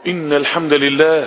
إن الحمد لله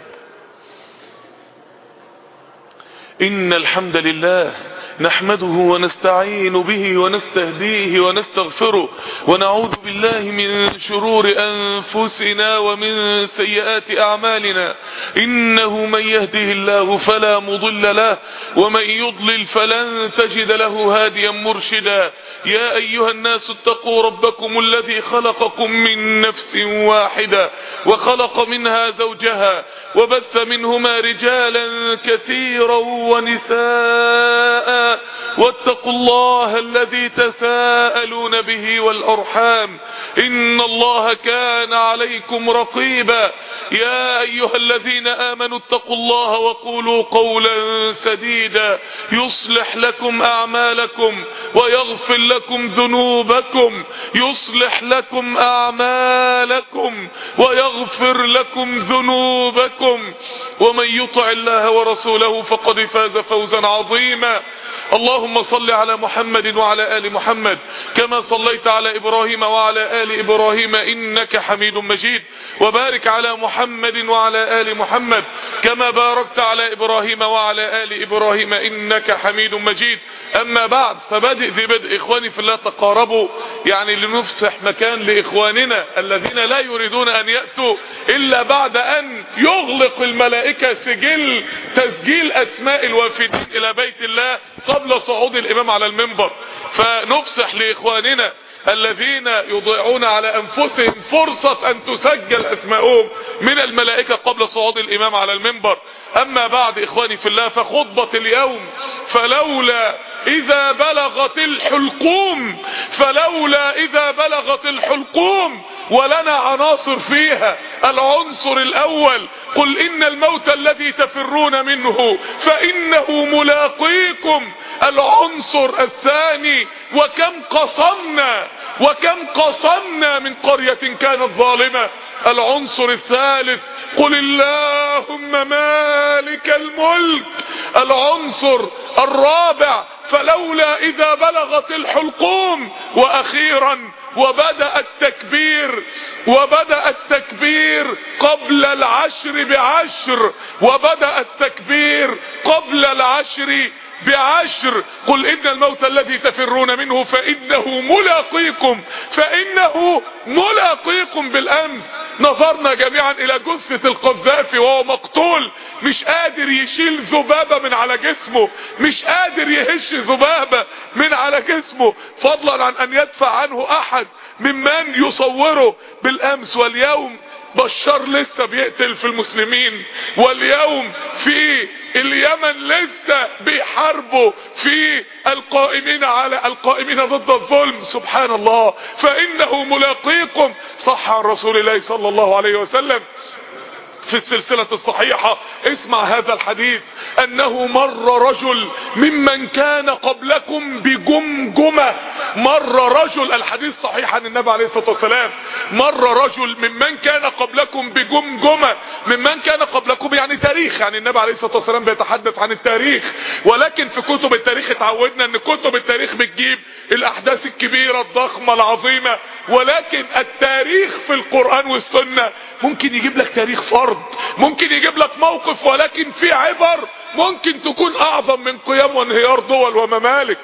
إن الحمد لله نحمده ونستعين به ونستهديه ونستغفره ونعوذ بالله من شرور أنفسنا ومن سيئات أعمالنا إنه من يهده الله فلا مضل له ومن يضلل فلن تجد له هاديا مرشدا يا أيها الناس اتقوا ربكم الذي خلقكم من نفس واحدة وخلق منها زوجها وبث منهما رجالا كثيرا ونساء واتقوا الله الذي تساءلون به والأرحام إن الله كان عليكم رقيبا يا أيها الذين آمنوا اتقوا الله وقولوا قولا سديدا يصلح لكم أعمالكم ويغفر لكم ذنوبكم يصلح لكم أعمالكم ويغفر لكم ذنوبكم ومن يطع الله ورسوله فقد فاز فوزا عظيما اللهم صل على محمد وعلى آل محمد كما صليت على إبراهيم وعلى آل إبراهيم إنك حميد مجيد وبارك على محمد وعلى آل محمد كما باركت على إبراهيم وعلى آل إبراهيم إنك حميد مجيد أما بعد فبدئ ذي بدء إخواني في الله تقاربوا يعني لنفسح مكان لإخواننا الذين لا يريدون أن يأتوا إلا بعد أن يغلق الملائكة سجل تسجيل أسماء الوافدين إلى بيت الله قبل صعود الإمام على المنبر فنفسح لإخواننا الذين يضيعون على أنفسهم فرصة أن تسجل أسماءهم من الملائكة قبل صعود الإمام على المنبر أما بعد إخواني في الله فخطبة اليوم فلولا إذا بلغت الحلقوم فلولا إذا بلغت الحلقوم ولنا عناصر فيها العنصر الأول قل إن الموت الذي تفرون منه فإنه ملاقيكم العنصر الثاني وكم قصمنا وكم قصمنا من قرية كانت ظالمة العنصر الثالث قل اللهم مالك الملك العنصر الرابع فلولا إذا بلغت الحلقوم وأخيرا وبدأ التكبير وبدأ التكبير قبل العشر بعشر وبدأ التكبير قبل العشر بعشر قل إن الموت الذي تفرون منه فإنه ملاقيكم فإنه ملاقيكم بالأمس نظرنا جميعا إلى جثة القذافي وهو مقتول مش قادر يشيل ذبابة من على جسمه مش قادر يهش ذبابة من على جسمه فضلا عن أن يدفع عنه أحد ممن يصوره بالأمس واليوم بشار لسه بيقتل في المسلمين واليوم في اليمن لسه بيحاربوا في القائمين على القائمين ضد الظلم سبحان الله فإنه ملاقيكم صح عن رسول الله صلى الله عليه وسلم في السلسلة الصحيحة اسمع هذا الحديث انه مر رجل ممن كان قبلكم بجمجمة مر رجل الحديث صحيح عن النبي عليه الصلاة والسلام مر رجل ممن كان قبلكم بجمجمة ممن كان قبلكم يعني تاريخ يعني النبي عليه الصلاة والسلام بيتحدث عن التاريخ ولكن في كتب التاريخ اتعودنا ان كتب التاريخ بتجيب الاحداث الكبيرة الضخمة العظيمة ولكن التاريخ في القرآن والسنة ممكن يجيب لك تاريخ فرد ممكن يجيب لك موقف ولكن في عبر ممكن تكون اعظم من قيام وانهيار دول وممالك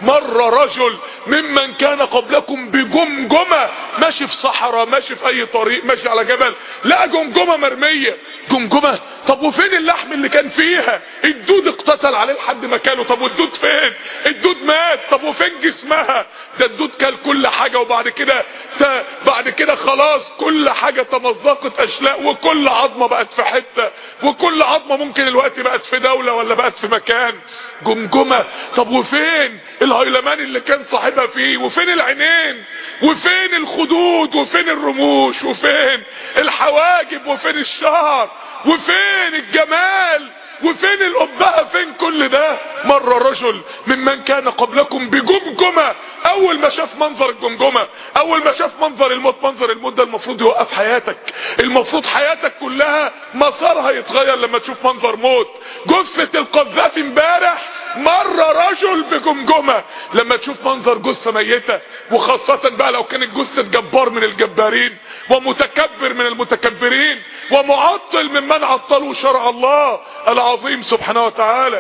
مر رجل ممن كان قبلكم بجمجمة ماشي في صحراء ماشي في اي طريق ماشي على جبل لا جمجمة مرمية جمجمة طب وفين اللحم اللي كان فيها الدود اقتتل عليه لحد مكانه طب والدود فين الدود مات طب وفين جسمها ده الدود كل كل حاجة وبعد كده بعد كده خلاص كل حاجة تمزقت اشلاء وكل عظمة بقت في حتة وكل عظمة ممكن الوقت بقت في دولة ولا بقت في مكان جمجمة طب وفين الهيلمان اللي كان صاحبها فيه وفين العينين وفين الخدود وفين الرموش وفين الحواجب وفين الشعر وفين الجمال وفين الأبهة فين كل ده مر رجل ممن كان قبلكم بجمجمة أول ما شاف منظر الجمجمة أول ما شاف منظر الموت منظر الموت ده المفروض يوقف حياتك المفروض حياتك كلها مسارها يتغير لما تشوف منظر موت جثة القذافي امبارح مر رجل بجمجمة لما تشوف منظر جثة ميتة وخاصة بقى لو كانت جثة جبار من الجبارين ومتكبر من المتكبرين ومعطل ممن عطلوا شرع الله العظيم سبحانه وتعالى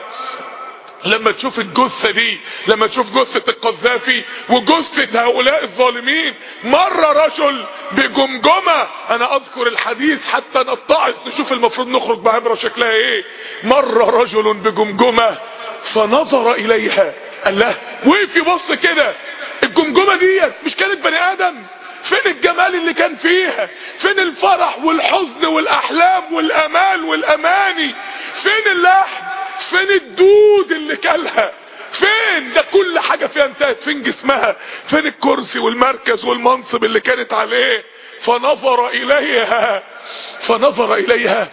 لما تشوف الجثة دي لما تشوف جثة القذافي وجثة هؤلاء الظالمين مر رجل بجمجمة انا اذكر الحديث حتى نتعظ نشوف المفروض نخرج بعبرة شكلها ايه مر رجل بجمجمة فنظر اليها قال له وقف يبص كده الجمجمة ديت مش كانت بني ادم فين الجمال اللي كان فيها فين الفرح والحزن والاحلام والامال والاماني فين اللحم فين الدود اللي كلها فين ده كل حاجة فيها انتهت فين جسمها فين الكرسي والمركز والمنصب اللي كانت عليه فنظر اليها فنظر اليها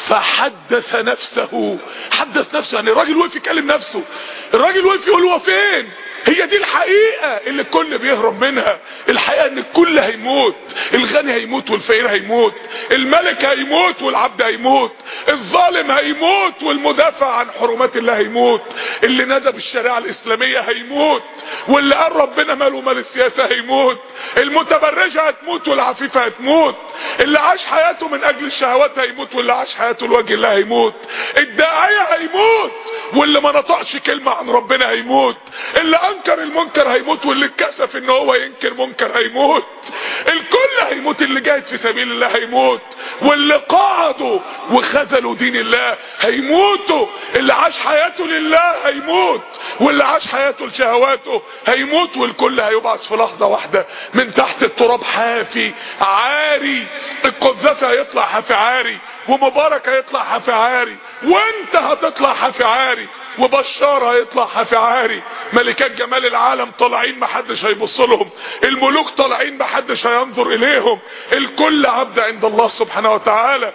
فحدث نفسه حدث نفسه يعني الراجل وقف يكلم نفسه الراجل وقف يقول هو فين هي دي الحقيقة اللي الكل بيهرب منها الحقيقة ان الكل هيموت الغني هيموت والفقير هيموت الملك هيموت والعبد هيموت الظالم هيموت والمدافع عن حرمات الله هيموت اللي ندى بالشريعة الاسلامية هيموت واللي قال ربنا ماله مال السياسة هيموت المتبرجة هتموت والعفيفة هتموت اللي عاش حياته من اجل الشهوات هيموت واللي عاش حياته لوجه الله هيموت الداعية هيموت واللي ما نطقش كلمة عن ربنا هيموت اللي انكر المنكر هيموت واللي اتكسف ان هو ينكر منكر هيموت الكل هيموت اللي جاهد في سبيل الله هيموت واللي قعدوا وخذلوا دين الله هيموتوا اللي عاش حياته لله هيموت واللي عاش حياته لشهواته هيموت والكل هيبعث في لحظة واحدة من تحت التراب حافي عاري القذافي هيطلع حافي عاري ومبارك هيطلع حافي عاري وانت هتطلع حافي عاري وبشار هيطلع حافي عاري ملكات جمال العالم طالعين محدش هيبص لهم الملوك طالعين محدش هينظر اليهم الكل عبد عند الله سبحانه وتعالى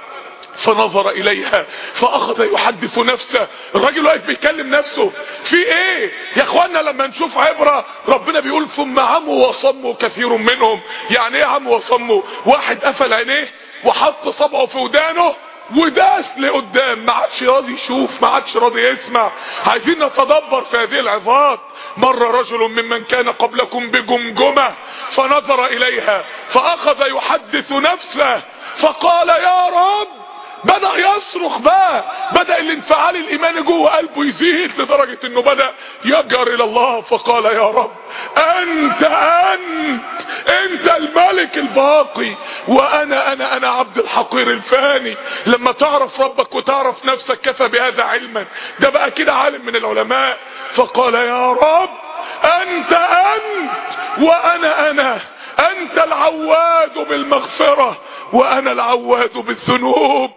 فنظر اليها فاخذ يحدث نفسه الراجل واقف بيكلم نفسه في ايه يا اخوانا لما نشوف عبرة ربنا بيقول ثم عموا وصموا كثير منهم يعني ايه عموا وصموا واحد قفل عينيه وحط صبعه في ودانه وداس لقدام ما عادش راضي يشوف ما عادش راضي يسمع عايزين نتدبر في هذه العظات مر رجل ممن كان قبلكم بجمجمة فنظر اليها فاخذ يحدث نفسه فقال يا رب بدأ يصرخ بقى بدأ الانفعال الايماني جوه قلبه يزيد لدرجة انه بدأ يجر الى الله فقال يا رب انت انت انت الملك الباقي وانا انا انا عبد الحقير الفاني لما تعرف ربك وتعرف نفسك كفى بهذا علما ده بقى كده عالم من العلماء فقال يا رب انت انت وانا انا انت العواد بالمغفرة وانا العواد بالذنوب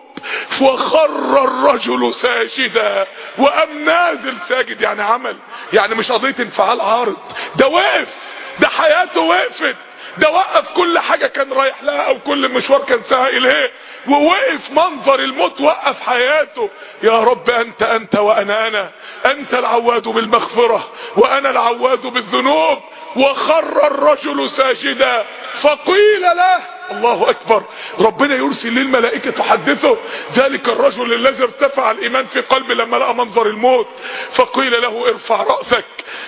وخر الرجل ساجدا وقام نازل ساجد يعني عمل يعني مش قضية انفعال عارض ده وقف ده حياته وقفت ده وقف كل حاجة كان رايح لها او كل مشوار كان ساعة اليه ووقف منظر الموت وقف حياته يا رب انت انت وانا انا انت العواد بالمغفرة وانا العواد بالذنوب وخر الرجل ساجدا فقيل له الله اكبر ربنا يرسل للملائكة تحدثه ذلك الرجل الذي ارتفع الايمان في قلبه لما لقى منظر الموت فقيل له ارفع رأسك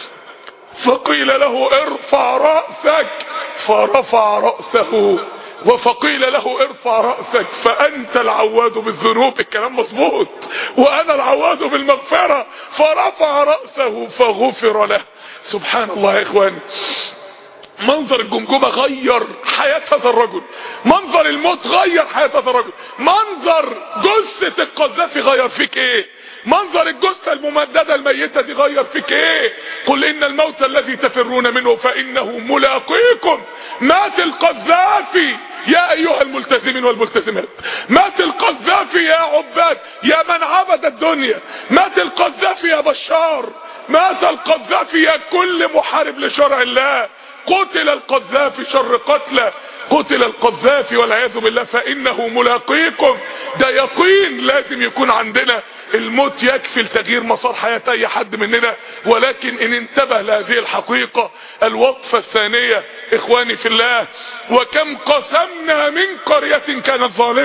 فقيل له ارفع رأسك فرفع رأسه وفقيل له ارفع رأسك فأنت العواد بالذنوب الكلام مظبوط وأنا العواد بالمغفرة فرفع رأسه فغفر له سبحان الله يا إخواني منظر الجمجمة غير حياة هذا الرجل منظر الموت غير حياة هذا الرجل منظر جثة القذافي غير فيك ايه منظر الجثة الممددة الميتة دي غير فيك ايه قل ان الموت الذي تفرون منه فانه ملاقيكم مات القذافي يا ايها الملتزمين والملتزمات مات القذافي يا عباد يا من عبد الدنيا مات القذافي يا بشار مات القذافي يا كل محارب لشرع الله قتل القذافي شر قتله قتل القذافي والعياذ بالله فانه ملاقيكم ده يقين لازم يكون عندنا الموت يكفي لتغيير مسار حياة اي حد مننا ولكن ان انتبه لهذه الحقيقة الوقفة الثانية اخواني في الله وكم قسمنا من قرية كانت ظالمة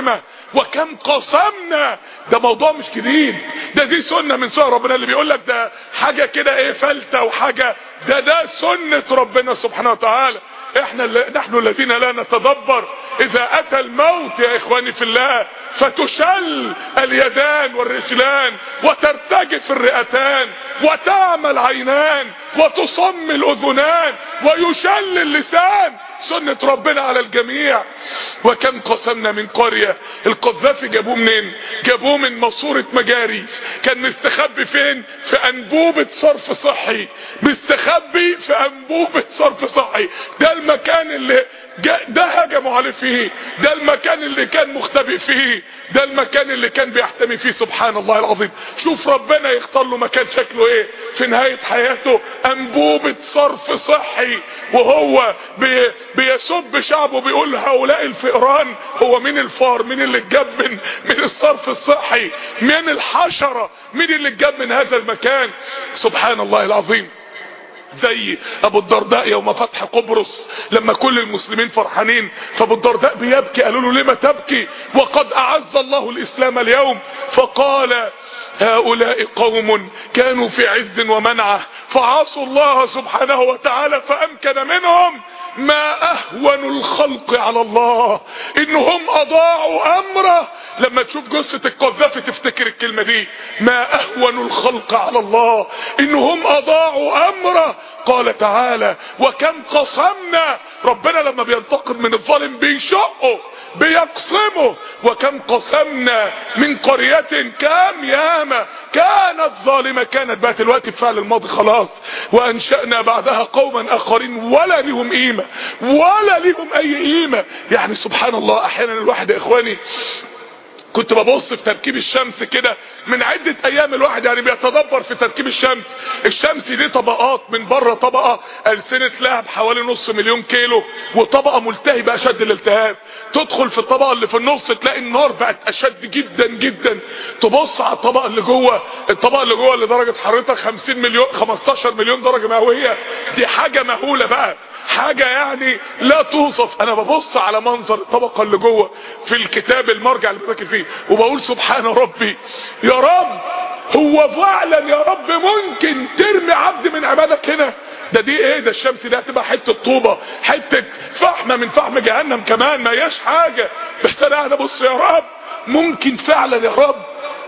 وكم قسمنا ده موضوع مش جديد ده دي سنة من سنة ربنا اللي بيقول لك ده حاجة كده ايه فلتة وحاجة ده ده سنة ربنا سبحانه وتعالى احنا اللي نحن الذين لا نتدبر اذا اتى الموت يا اخواني في الله فتشل اليدان والرجلان وترتجف الرئتان وتعمى العينان وتصم الاذنان ويشل اللسان سنة ربنا على الجميع وكم قسمنا من قرية القذافي جابوه منين جابوه من ماسورة مجاري كان مستخبي فين في انبوبة صرف صحي مستخبي في انبوبة صرف صحي ده المكان اللي ده هجموا عليه فيه ده المكان اللي كان مختبئ فيه ده المكان اللي كان بيحتمي فيه سبحان الله العظيم شوف ربنا يختار له مكان شكله ايه في نهاية حياته انبوبة صرف صحي وهو بي بيسب شعبه بيقول هؤلاء الفئران هو مين الفار مين اللي اتجاب من من الصرف الصحي مين الحشرة مين اللي اتجاب من هذا المكان سبحان الله العظيم زي ابو الدرداء يوم فتح قبرص لما كل المسلمين فرحانين فابو الدرداء بيبكي قالوا له لما تبكي وقد اعز الله الاسلام اليوم فقال هؤلاء قوم كانوا في عز ومنعه فعصوا الله سبحانه وتعالى فامكن منهم ما اهون الخلق على الله انهم اضاعوا امره لما تشوف جثة القذافي تفتكر الكلمة دي ما اهون الخلق على الله انهم اضاعوا امره قال تعالى وكم قسمنا ربنا لما بينتقم من الظالم بيشقه بيقسمه وكم قسمنا من قرية كام ياما كانت ظالمة كانت بقى دلوقتي بفعل الماضي خلاص وانشأنا بعدها قوما اخرين ولا لهم قيمة ولا لهم اي قيمة يعني سبحان الله احيانا الواحد يا اخواني كنت ببص في تركيب الشمس كده من عدة ايام الواحد يعني بيتدبر في تركيب الشمس الشمس دي طبقات من بره طبقة ألسنة لهب حوالي نص مليون كيلو وطبقة ملتهبة اشد الالتهاب تدخل في الطبقة اللي في النص تلاقي النار بقت اشد جدا جدا تبص على الطبقة اللي جوه الطبقة اللي جوه اللي درجة حرارتها 50 مليون 15 مليون درجة مئوية دي حاجة مهولة بقى حاجة يعني لا توصف انا ببص على منظر الطبقة اللي جوه في الكتاب المرجع اللي بذاكر فيه وبقول سبحان ربي يا رب هو فعلا يا رب ممكن ترمي عبد من عبادك هنا ده دي ايه ده الشمس دي هتبقى حته طوبه حته فحمه من فحم جهنم كمان ما هياش حاجه بس انا قاعد ابص يا رب ممكن فعلا يا رب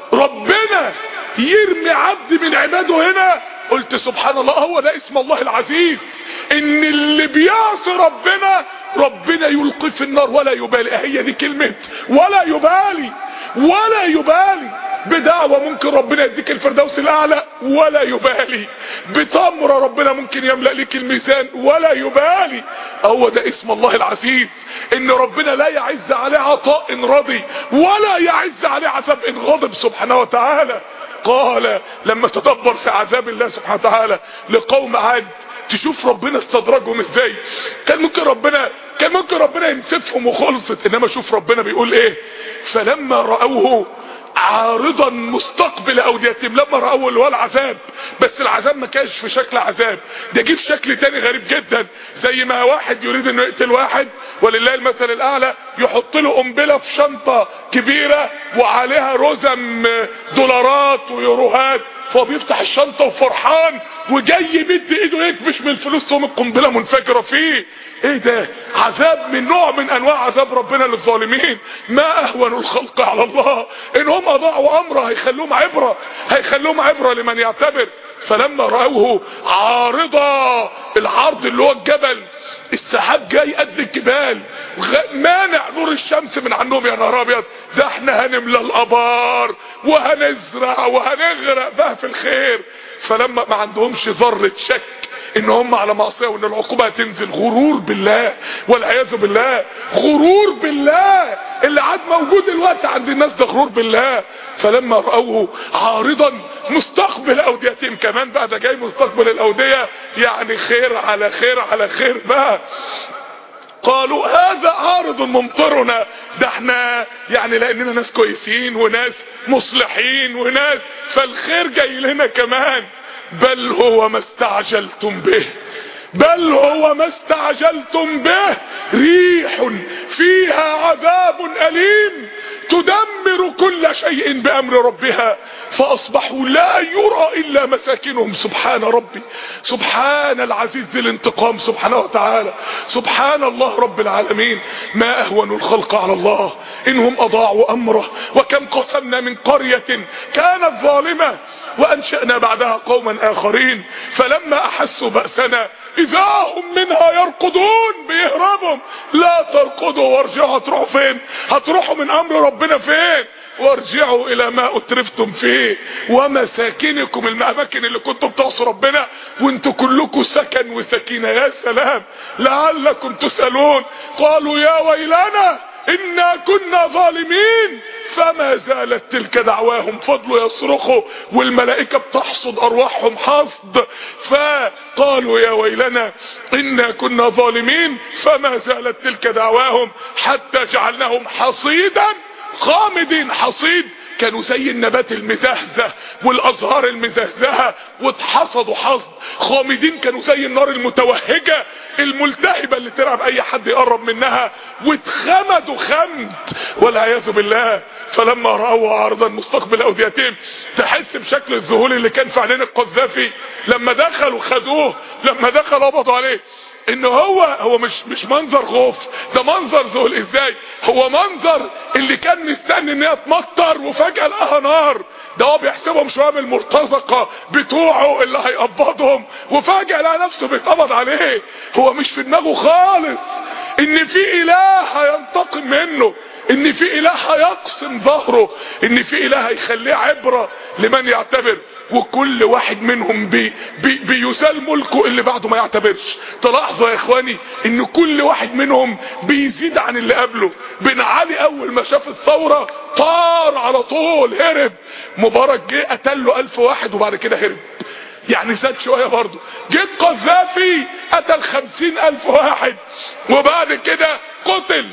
ربنا يرمي عبد من عباده هنا قلت سبحان الله هو ده اسم الله العزيز ان اللي بيعصي ربنا ربنا يلقي في النار ولا يبالي هي دي كلمة ولا يبالي ولا يبالي بدعوة ممكن ربنا يديك الفردوس الاعلى ولا يبالي بتمرة ربنا ممكن يملأ لك الميزان ولا يبالي هو ده اسم الله العزيز ان ربنا لا يعز عليه عطاء إن رضي ولا يعز عليه عذاب ان غضب سبحانه وتعالى قال لما تدبر في عذاب الله سبحانه وتعالى لقوم عاد تشوف ربنا استدرجهم ازاي كان ممكن ربنا كان ممكن ربنا ينسفهم وخلصت انما شوف ربنا بيقول ايه فلما رأوه عارضا مستقبل اوديتهم لما راوا اللي هو العذاب بس العذاب ما كانش في شكل عذاب ده جه في شكل تاني غريب جدا زي ما واحد يريد انه يقتل واحد ولله المثل الاعلى يحط له قنبله في شنطه كبيره وعليها رزم دولارات ويوروهات فهو بيفتح الشنطه وفرحان وجاي يمد ايده يكبش من الفلوس تقوم القنبله منفجره فيه ايه ده عذاب من نوع من انواع عذاب ربنا للظالمين ما اهون الخلق على الله ان هم اضاعوا امره هيخلوهم عبره هيخلوهم عبره لمن يعتبر فلما راوه عارضه العرض اللي هو الجبل السحاب جاي قد الجبال مانع نور الشمس من عنهم يا نهار ابيض ده احنا هنملى الابار وهنزرع وهنغرق بقى في الخير فلما ما عندهمش ذره شك ان هم على معصيه وان العقوبه هتنزل غرور بالله والعياذ بالله غرور بالله اللي عاد موجود الوقت عند الناس ده غرور بالله فلما راوه عارضا مستقبل اوديتهم كمان بقى ده جاي مستقبل الاوديه يعني خير على خير على خير بقى قالوا هذا عارض ممطرنا ده احنا يعني لاننا ناس كويسين وناس مصلحين وناس فالخير جاي لنا كمان بل هو ما استعجلتم به بل هو ما استعجلتم به ريح فيها عذاب أليم تدمر كل شيء بامر ربها فاصبحوا لا يرى الا مساكنهم سبحان ربي سبحان العزيز ذي الانتقام سبحانه وتعالى سبحان الله رب العالمين ما اهون الخلق على الله انهم اضاعوا امره وكم قسمنا من قريه كانت ظالمه وانشانا بعدها قوما اخرين فلما احسوا باسنا اذا هم منها يركضون بيهربوا لا تركضوا وارجعوا هتروحوا فين هتروحوا من امر ربنا فين وارجعوا الى ما اترفتم فيه ومساكنكم الاماكن اللي كنتم بتعصوا ربنا وانتوا كلكم سكن وسكينه يا سلام لعلكم تسالون قالوا يا ويلنا انا كنا ظالمين فما زالت تلك دعواهم فضلوا يصرخوا والملائكة بتحصد ارواحهم حصد فقالوا يا ويلنا انا كنا ظالمين فما زالت تلك دعواهم حتى جعلناهم حصيدا خامدين حصيد كانوا زي النبات المزهزه والازهار المزهزهه واتحصدوا حصد خامدين كانوا زي النار المتوهجه الملتهبه اللي ترعب اي حد يقرب منها واتخمدوا خمد والعياذ بالله فلما راوا عرضا مستقبل اوديتهم تحس بشكل الذهول اللي كان في عينين القذافي لما دخلوا خدوه لما دخلوا قبضوا عليه ان هو هو مش مش منظر خوف ده منظر ذهول ازاي هو منظر اللي كان مستني ان هي تمطر وفجاه لقاها نار ده هو بيحسبهم شويه من المرتزقه بتوعه اللي هيقبضهم وفجاه لقى نفسه بيتقبض عليه هو مش في دماغه خالص ان في اله هينتقم منه ان في اله هيقسم ظهره ان في اله هيخليه عبره لمن يعتبر وكل واحد منهم بي بي بيزال ملكه اللي بعده ما يعتبرش تلاحظوا يا اخواني ان كل واحد منهم بيزيد عن اللي قبله بن علي اول ما شاف الثوره طار على طول هرب مبارك جه قتل له الف واحد وبعد كده هرب يعني زاد شويه برضه جه قذافي قتل خمسين الف واحد وبعد كده قتل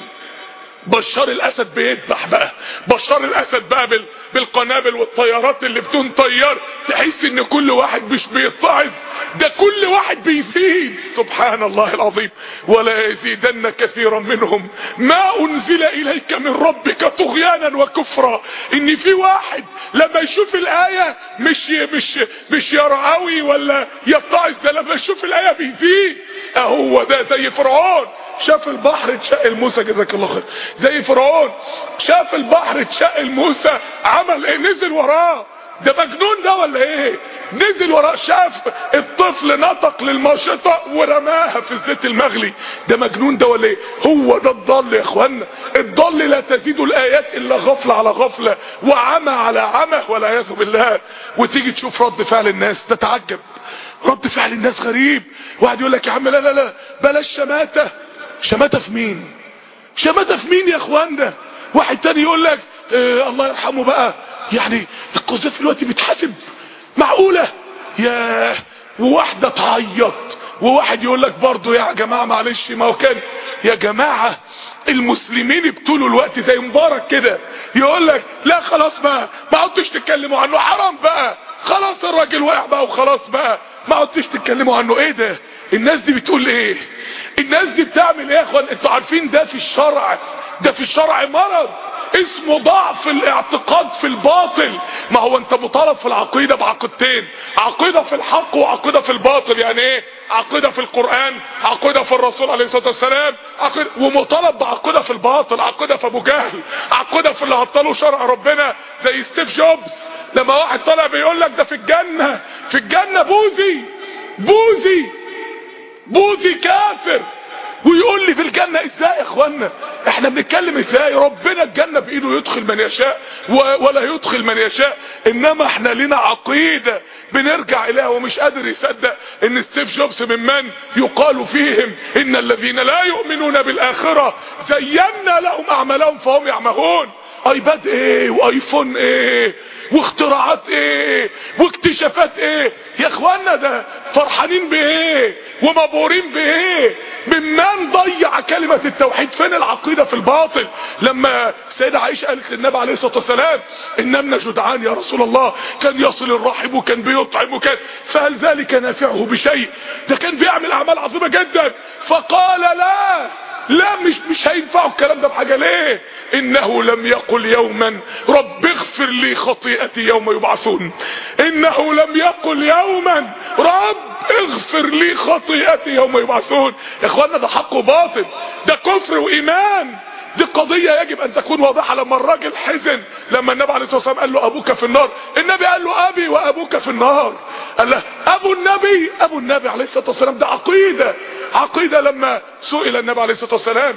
بشار الاسد بيذبح بقى بشار الاسد بقى بال... بالقنابل والطيارات اللي بدون طيار تحس ان كل واحد مش بيتعظ ده كل واحد بيزيد سبحان الله العظيم ولا يزيدن كثيرا منهم ما انزل اليك من ربك طغيانا وكفرا ان في واحد لما يشوف الايه مش مش مش يرعوي ولا يتعظ ده لما يشوف الايه بيزيد اهو ده زي فرعون شاف البحر اتشق الموسى جزاك الله خير زي فرعون شاف البحر اتشق الموسى عمل ايه نزل وراه ده مجنون ده ولا ايه نزل وراه شاف الطفل نطق للماشطة ورماها في الزيت المغلي ده مجنون ده ولا ايه هو ده الضال يا اخوانا الضال لا تزيد الايات الا غفلة على غفلة وعمى على عمى والعياذ بالله وتيجي تشوف رد فعل الناس تتعجب رد فعل الناس غريب واحد يقول لك يا عم لا لا لا بلاش شماتة شماتة في مين شماتة في مين يا اخوانا واحد تاني يقول لك اه الله يرحمه بقى يعني القذافي دلوقتي بيتحاسب معقولة يا وواحدة تعيط وواحد يقول لك برضه يا جماعة معلش ما هو كان يا جماعة المسلمين ابتلوا الوقت زي مبارك كده يقول لك لا خلاص بقى ما عدتش تتكلموا عنه حرام بقى خلاص الراجل وقع بقى وخلاص بقى ما عدتش تتكلموا عنه ايه ده الناس دي بتقول ايه الناس دي بتعمل ايه يا اخوان انتوا عارفين ده في الشرع ده في الشرع مرض اسمه ضعف الاعتقاد في الباطل ما هو انت مطالب في العقيده بعقيدتين عقيده في الحق وعقيده في الباطل يعني ايه عقيده في القران عقيده في الرسول عليه الصلاه والسلام عقيدة ومطالب بعقيده في الباطل عقيده في ابو جهل عقيده في اللي هطلوا شرع ربنا زي ستيف جوبز لما واحد طالع بيقول لك ده في الجنه في الجنه بوذي بوذي بوذي كافر ويقول لي في الجنة ازاي يا اخوانا احنا بنتكلم ازاي ربنا الجنة بايده يدخل من يشاء ولا يدخل من يشاء انما احنا لنا عقيدة بنرجع اليها ومش قادر يصدق ان ستيف جوبز ممن يقال فيهم ان الذين لا يؤمنون بالاخرة زينا لهم اعمالهم فهم يعمهون ايباد ايه وايفون ايه واختراعات ايه واكتشافات ايه يا اخوانا ده فرحانين بايه ومبهورين بايه ممن ضيع كلمة التوحيد فين العقيدة في الباطل لما سيدة عائشة قالت للنبي عليه الصلاة والسلام اننا جدعان يا رسول الله كان يصل الرحم وكان بيطعم وكان فهل ذلك نافعه بشيء ده كان بيعمل اعمال عظيمة جدا فقال لا لا مش مش هينفعوا الكلام ده بحاجه ليه انه لم يقل يوما رب اغفر لي خطيئتي يوم يبعثون انه لم يقل يوما رب اغفر لي خطيئتي يوم يبعثون يا اخوانا ده حق وباطل ده كفر وايمان دي قضية يجب ان تكون واضحة لما الراجل حزن لما النبي عليه الصلاة والسلام قال له ابوك في النار النبي قال له ابي وابوك في النار قال له ابو النبي ابو النبي عليه الصلاة والسلام ده عقيدة عقيدة لما سئل النبي عليه الصلاة والسلام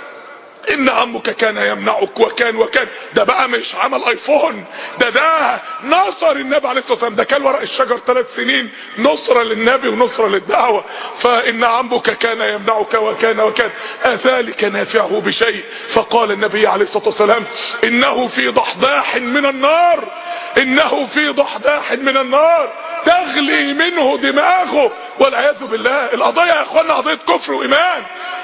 ان عمك كان يمنعك وكان وكان ده بقى مش عمل ايفون ده ده نصر النبي عليه الصلاه والسلام ده كان ورق الشجر ثلاث سنين نصره للنبي ونصره للدعوه فان عمك كان يمنعك وكان وكان اذلك نافعه بشيء فقال النبي عليه الصلاه والسلام انه في ضحضاح من النار انه في ضحضاح من النار تغلي منه دماغه والعياذ بالله القضيه يا اخوانا قضيه كفر وايمان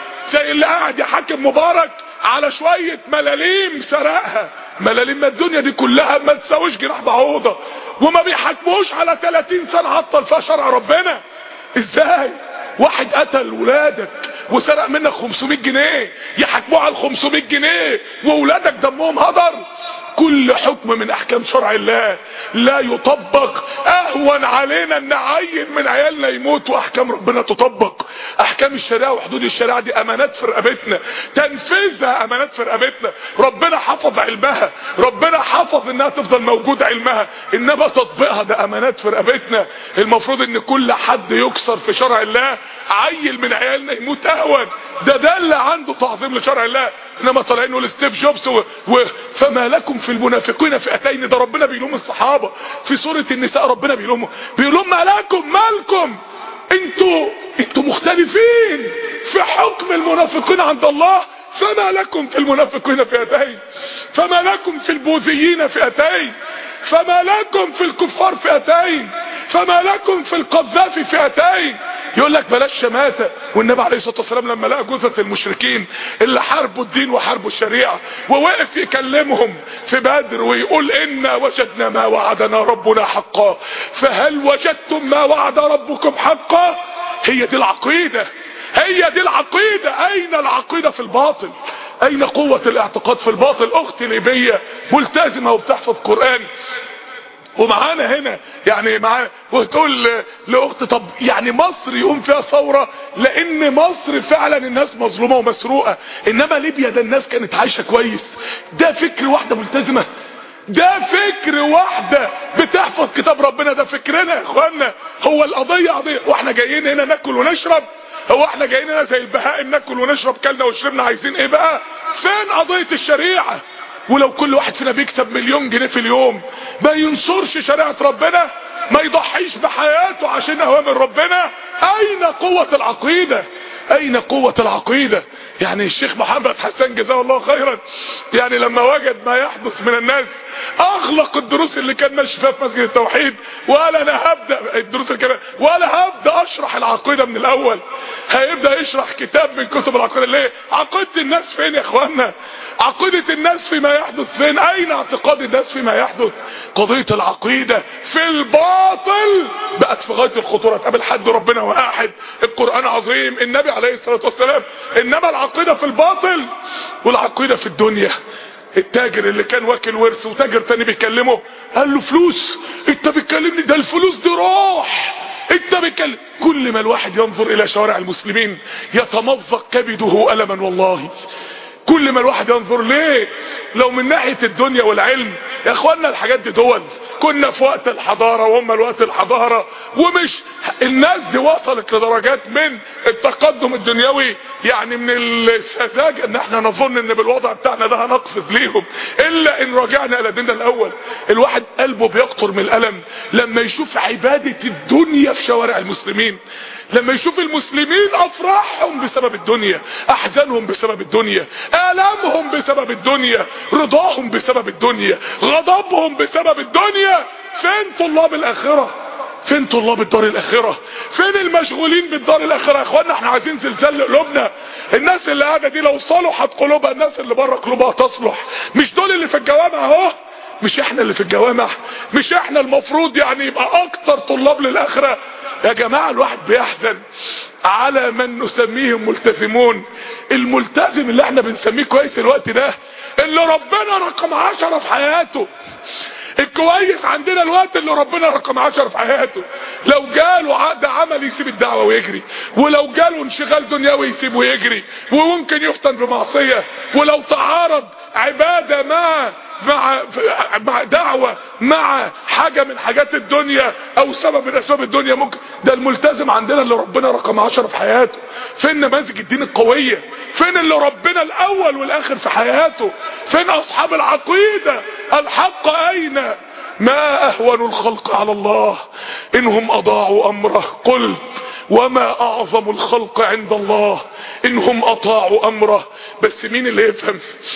زي اللي قاعد يحاكم مبارك على شوية ملاليم سرقها ملاليم ما الدنيا دي كلها ما تساويش جناح بعوضة وما بيحاكموش على 30 سنة عطل فيها شرع ربنا ازاي واحد قتل ولادك وسرق منك 500 جنيه يحاكموه على 500 جنيه وولادك دمهم هدر كل حكم من احكام شرع الله لا يطبق اهون علينا ان عيل من عيالنا يموت واحكام ربنا تطبق احكام الشريعه وحدود الشريعه دي امانات في رقبتنا تنفيذها امانات في رقبتنا ربنا حفظ علمها ربنا حفظ انها تفضل موجود علمها انما تطبيقها ده امانات في رقبتنا المفروض ان كل حد يكسر في شرع الله عيل من عيالنا يموت اهون ده ده اللي عنده تعظيم لشرع الله انما طالعين نقول ستيف جوبز و... و... فما لكم في المنافقين فئتين ده ربنا بيلوم الصحابه في سوره النساء ربنا بيلوم بيلوم ما لكم مالكم انتوا انتوا مختلفين في حكم المنافقين عند الله فما لكم في المنافقين فئتين فما لكم في البوذيين فئتين فما لكم في الكفار فئتين فما لكم في القذاف فئتين يقول لك بلاش شماتة والنبي عليه الصلاة والسلام لما لقى جثث المشركين اللي حاربوا الدين وحاربوا الشريعة ووقف يكلمهم في بدر ويقول إنا وجدنا ما وعدنا ربنا حقا فهل وجدتم ما وعد ربكم حقا هي دي العقيدة هي دي العقيدة أين العقيدة في الباطل أين قوة الاعتقاد في الباطل أختي ليبية ملتزمة وبتحفظ قرآن ومعانا هنا يعني معانا وتقول لاخت طب يعني مصر يقوم فيها ثوره لان مصر فعلا الناس مظلومه ومسروقه انما ليبيا ده الناس كانت عايشه كويس ده فكر واحده ملتزمه ده فكر واحده بتحفظ كتاب ربنا ده فكرنا يا اخوانا هو القضيه قضيه واحنا جايين هنا ناكل ونشرب هو احنا جايين هنا زي البهائم ناكل ونشرب كلنا وشربنا عايزين ايه بقى فين قضيه الشريعه ولو كل واحد فينا بيكسب مليون جنيه في اليوم ما ينصرش شريعة ربنا ما يضحيش بحياته عشان اوامر ربنا اين قوة العقيدة اين قوة العقيدة يعني الشيخ محمد حسن جزاه الله خيرا يعني لما وجد ما يحدث من الناس اغلق الدروس اللي كان ماشي فيها في مسجد التوحيد وقال انا هبدا الدروس الكبيره ولا هبدا اشرح العقيده من الاول هيبدا يشرح كتاب من كتب العقيده ليه عقيده الناس فين يا اخوانا عقيده الناس فيما يحدث فين اين اعتقاد الناس فيما يحدث قضيه العقيده في الباطل بقت في غايه الخطوره تقابل حد ربنا واحد القران عظيم النبي عليه الصلاه والسلام انما العقيده في الباطل والعقيده في الدنيا التاجر اللي كان واكل ورث وتاجر تاني بيكلمه قال له فلوس انت بتكلمني ده الفلوس دي روح انت بتكلم كل ما الواحد ينظر الى شوارع المسلمين يتمزق كبده الما والله كل ما الواحد ينظر ليه لو من ناحية الدنيا والعلم يا اخوانا الحاجات دي دول كنا في وقت الحضارة وهم الوقت الحضارة ومش الناس دي وصلت لدرجات من التقدم الدنيوي يعني من السذاجة ان احنا نظن ان بالوضع بتاعنا ده هنقفز ليهم الا ان رجعنا الى ديننا الاول الواحد قلبه بيقطر من الالم لما يشوف عبادة الدنيا في شوارع المسلمين لما يشوف المسلمين افراحهم بسبب الدنيا احزانهم بسبب الدنيا الامهم بسبب الدنيا رضاهم بسبب الدنيا غضبهم بسبب الدنيا فين طلاب الاخره فين طلاب الدار الاخره فين المشغولين بالدار الاخره يا اخوانا احنا عايزين زلزال قلوبنا الناس اللي قاعده دي لو صلحت قلوبها الناس اللي بره قلوبها تصلح مش دول اللي في الجوامع اهو مش احنا اللي في الجوامع مش احنا المفروض يعني يبقى اكتر طلاب للاخره يا جماعة الواحد بيحزن على من نسميهم ملتزمون الملتزم اللي احنا بنسميه كويس الوقت ده اللي ربنا رقم عشرة في حياته الكويس عندنا الوقت اللي ربنا رقم عشرة في حياته لو جاله عقد عمل يسيب الدعوة ويجري ولو جاله انشغال دنيوي يسيب ويجري وممكن يفتن بمعصية ولو تعارض عبادة مع مع مع دعوة مع حاجة من حاجات الدنيا او سبب من اسباب الدنيا ممكن ده الملتزم عندنا اللي ربنا رقم عشرة في حياته فين نماذج الدين القوية فين اللي ربنا الاول والاخر في حياته فين اصحاب العقيدة الحق اين ما اهون الخلق على الله انهم اضاعوا امره قلت وما اعظم الخلق عند الله انهم اطاعوا امره بس مين اللي يفهم